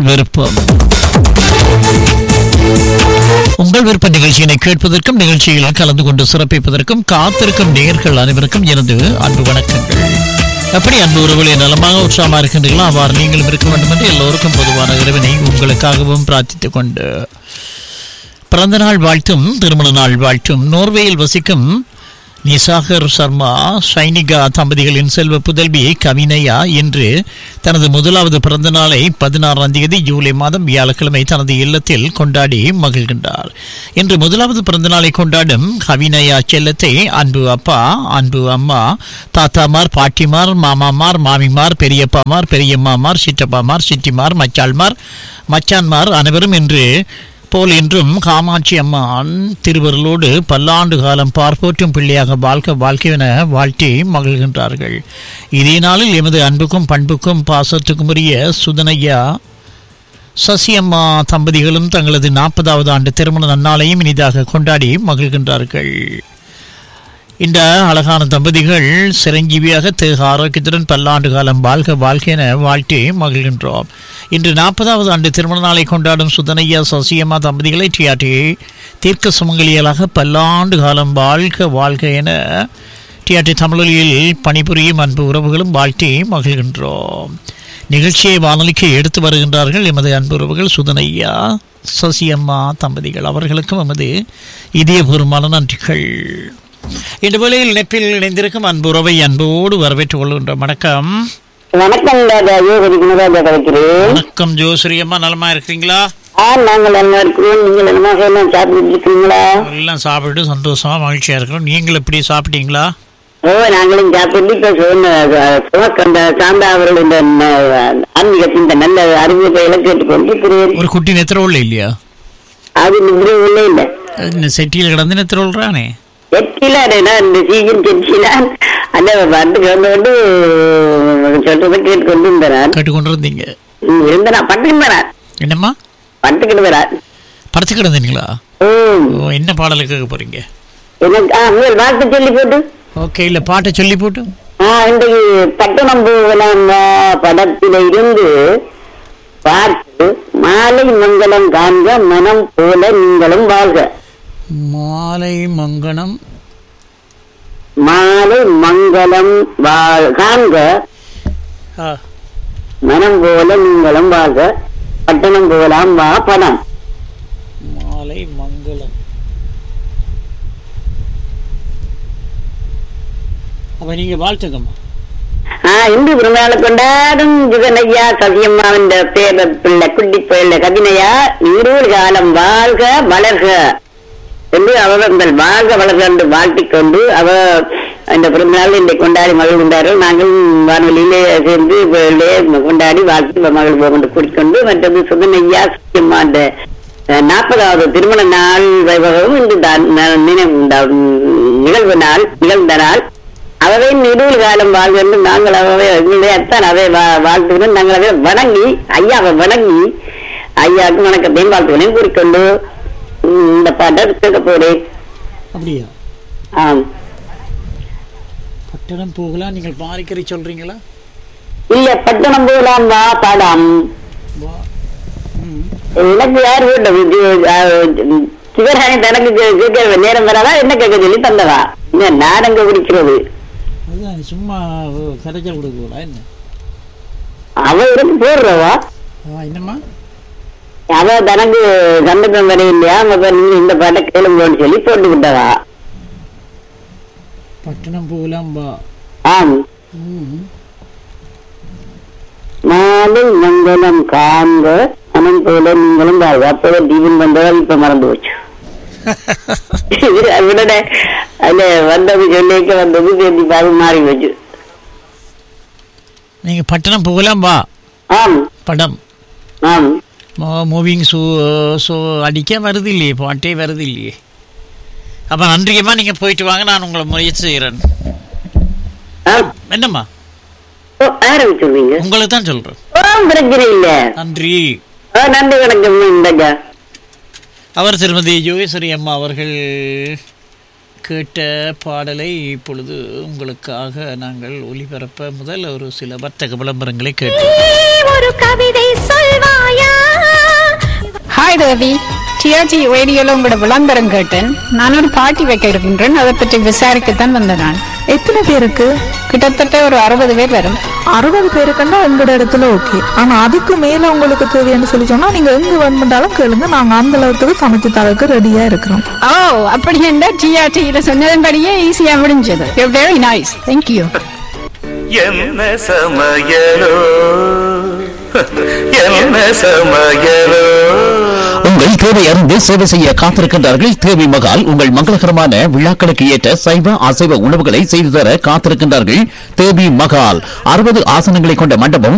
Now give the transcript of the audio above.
விருப்பம் உங்கள் விருப்ப நிகழ்ச்சியினை கேட்பதற்கும் நிகழ்ச்சியில் கலந்து கொண்டு சிறப்பிப்பதற்கும் காத்திருக்கும் நேயர்கள் அனைவருக்கும் எனது அன்பு வணக்கங்கள் எப்படி அன்பு உறவுகளை நலமாக உற்சாகமாக இருக்கின்றீர்களோ அவ்வாறு நீங்களும் இருக்க வேண்டும் என்று எல்லோருக்கும் பொதுவான இறைவனை உங்களுக்காகவும் பிரார்த்தித்துக் கொண்டு பிறந்த நாள் வாழ்த்தும் திருமண நாள் வாழ்த்தும் நோர்வேயில் வசிக்கும் நிசாகர் சர்மா சைனிகா தம்பதிகளின் செல்வ புதல்வி கவினையா இன்று தனது முதலாவது பிறந்த நாளை பதினாறாம் தேதி ஜூலை மாதம் வியாழக்கிழமை தனது இல்லத்தில் கொண்டாடி மகிழ்கின்றார் இன்று முதலாவது பிறந்த நாளை கொண்டாடும் கவினையா செல்லத்தை அன்பு அப்பா அன்பு அம்மா தாத்தாமார் பாட்டிமார் மாமாமார் மாமிமார் பெரியப்பாமார் பெரியம்மாமார் சிற்றப்பாமார் சித்திமார் மச்சாள்மார் மச்சான்மார் அனைவரும் இன்று போல் இன்றும் காமாட்சி அம்மான் திருவருளோடு பல்லாண்டு காலம் பார்ப்போற்றும் பிள்ளையாக வாழ்க்க வாழ்க்கையென வாழ்த்தி மகிழ்கின்றார்கள் இதே நாளில் எமது அன்புக்கும் பண்புக்கும் பாசத்துக்கும் உரிய சுதனையா சசியம்மா தம்பதிகளும் தங்களது நாற்பதாவது ஆண்டு திருமண நன்னாளையும் இனிதாக கொண்டாடி மகிழ்கின்றார்கள் இந்த அழகான தம்பதிகள் சிரஞ்சீவியாக தேக ஆரோக்கியத்துடன் பல்லாண்டு காலம் வாழ்க வாழ்க்கை என வாழ்த்தி மகிழ்கின்றோம் இன்று நாற்பதாவது ஆண்டு திருமண நாளை கொண்டாடும் சுதனையா சசியம்மா தம்பதிகளை டிஆர்டி தீர்க்க சுமங்கலியலாக பல்லாண்டு காலம் வாழ்க வாழ்க என டிஆர்டி தமிழொலியில் பணிபுரியும் அன்பு உறவுகளும் வாழ்த்தி மகிழ்கின்றோம் நிகழ்ச்சியை வானொலிக்கு எடுத்து வருகின்றார்கள் எமது அன்பு உறவுகள் சுதனையா சசியம்மா தம்பதிகள் அவர்களுக்கும் எமது இதயபூர்வமான நன்றிகள் இந்த வேளையில் இணைப்பில் இணைந்திருக்கும் அன்புறவை அன்போடு வரவேற்றுக் கொள்கின்றோம் வணக்கம் வணக்கம் ராஜா யோகரி குணராஜா கிடைக்கிறேன் வணக்கம் ஜோஸ்ரீ அம்மா நலமா இருக்கிறீங்களா ஆ நாங்கள் நல்லா இருக்கிறோம் நீங்கள் என்னமாக எல்லாம் சாப்பிட்டு இருக்கீங்களா எல்லாம் சாப்பிட்டு சந்தோஷமா மகிழ்ச்சியா இருக்கிறோம் நீங்கள் எப்படி சாப்பிட்டீங்களா ஓ நாங்களும் சாப்பிட்டு இப்ப சொன்ன சுமக்கந்த சாந்தா அவர்கள் இந்த ந- ஆன்மீகத்தின் இந்த நல்ல அறிவுரைகளை கேட்டுக்கொண்டு இருக்கிறேன் ஒரு குட்டி நெத்திரோல் இல்லையா அது நிறுவனே இல்லை இந்த செட்டியில் கிடந்து நெத்திரோல்றானே செட்டில இந்த சீசன் செட்டில அந்த பாட்டுக்கு வந்து வந்து சொல்றதை கேட்டுக்கொண்டு இருந்தார் கேட்டுக்கொண்டு இருந்தீங்க இருந்தனா பட்டுக்கிட்டு வரார் என்னம்மா பட்டுக்கிட்டு வரார் படுத்து கிடந்தீங்களா ம் ஓ என்ன பாடலுக்கு கேட்க போறீங்க எனக்கு ஆ உங்கள் வாழ்த்து சொல்லி போட்டு ஓகே இல்ல பாட்டை சொல்லி போட்டு ஆ, இன்றைக்கு பட்டணம் போகலாம் படத்தில இருந்து பார்த்து மாலை மங்களம் காண்க மனம் போல நீங்களும் வாழ்க மாலை மங்கனம் மாலை மங்களம் வாழ் காண்க ஆ, மனம் போல நீங்களும் வாழ்க பட்டணம் போகலாம் வா படம் மாலை மங்களம் அப்ப நீங்க வாழ்த்துக்கம்மா ஆ இந்து பிறந்தநாளை கொண்டாடும் ஜுகனையா சசியம்மாவின் பேர பிள்ளை குட்டி பிள்ளை கவினையா இருள் காலம் வாழ்க வளர்க என்று அவர்கள் வாழ்க வளர்க என்று வாழ்த்திக் கொண்டு அவ இந்த பிறந்தநாள் இன்றை கொண்டாடி மகள் கொண்டார்கள் நாங்கள் வானொலியிலே சேர்ந்து இவர்களே கொண்டாடி வாழ்த்து மகள் போகொண்டு கூடிக்கொண்டு மற்றது சுகனையா சசியம்மா அந்த நாற்பதாவது திருமண நாள் வைபவம் இன்று தான் ந- நினைவு உண்டா- நிகழ்வு நாள் நிகழ்ந்த நாள் அவவே நெடுவில் காலம் வாழ்க என்று நாங்கள் அவவே எங்களுடைய அத்தான் அவை வா- வாழ்த்துகிறோம் நாங்கள் அவை வணங்கி ஐயாவை வணங்கி ஐயாவுக்கு வணக்கத்தையும் வாழ்த்துக்களையும் கூறிக்கொண்டு ம், இந்த பாட்டை கேட்க போறேன் அப்படியா ஆம் பட்டணம் போகலாம் நீங்கள் பாரிக்கரை சொல்றீங்களா இல்ல பட்டணம் போகலாம் வா பாடாம் வா- ம். எனக்கு யார் வீட்டம் சிவராணி தனக்கு கே- கேட்க நேரம் வராதா என்ன கேட்க சொல்லி தந்தவா என்ன நாடங்க குடிக்கிறது அதுதான் சும்மா கரைச்சல் கொடுக்கூடா என்ன அவ இருந்து போடுறவா ஆ, என்னம்மா அவ தனக்கு சந்தர்ப்பம் வர இல்லையா அப்ப நீங்க இந்த பாட்டை கேளுங்கன்னு சொல்லி போட்டு விட்டவா பட்டணம் போகலாம் வா ஆம் ம். மாலை மங்களம் காண்க மனம் போல நீங்களும் வாழ்க அப்போதான் தீபம் வந்ததால் இப்ப மறந்து போச்சு விடட அதுல வந்தது சொல்லிக்க வந்தது சேர்ந்து பாரு மாறி போச்சு நீங்க பட்டணம் போகலாம் வா ஆம் படம் ஆம் மூவிங் ஷோ ஷோ அடிக்க வருது இல்லையே பாட்டே வருது இல்லையே அப்போ நன்றியம்மா நீங்கள் போயிட்டு வாங்க நான் உங்களை முயற்சி செய்கிறேன் ஆம். என்னம்மா ஓ, ஆரம்பிச்சுடுவீங்க உங்களுக்கு தான் சொல்கிறேன் ஓ பிரச்சனை இல்ல நன்றி ஓ, நன்றி வணக்கம் இந்தக்கா அவர் திருமதி யோகேஸ்வரி அம்மா அவர்கள் கேட்ட பாடலை இப்பொழுது உங்களுக்காக நாங்கள் ஒளிபரப்ப முதல் ஒரு சில வர்த்தக விளம்பரங்களை கேட்டோம் ஒரு கவிதை சொல்வாயா ஹாய் தேவி டிஆர்ஜி ரேடியோல உங்களோட விளம்பரம் கேட்டேன் நான் ஒரு பார்ட்டி வைக்க இருக்கின்றேன் அதை பற்றி விசாரிக்கத்தான் வந்தேன் நான் எத்தனை பேருக்கு கிட்டத்தட்ட ஒரு அறுபது பேர் வரும் அறுபது பேருக்குன்னா எங்களோட இடத்துல ஓகே ஆனா அதுக்கு மேல உங்களுக்கு தேவைன்னு சொல்லி சொன்னா நீங்க எங்க வேணுமென்றாலும் கேளுங்க நாங்க அந்த அளவுக்கு சமைச்சு தரக்கு ரெடியா இருக்கிறோம் ஓ அப்படி என்ன டிஆர்டியில சொன்னதன்படியே ஈஸியா முடிஞ்சது வெரி நைஸ் தேங்க்யூ என்ன சமையலோ என்ன சமையலோ உங்கள் தேவை அறிந்து சேவை செய்ய காத்திருக்கின்றார்கள் தேவி மகால் உங்கள் மங்களகரமான விழாக்களுக்கு ஏற்ற சைவ அசைவ உணவுகளை செய்து தர காத்திருக்கின்றார்கள் தேவி மகால் அறுபது ஆசனங்களை கொண்ட மண்டபம்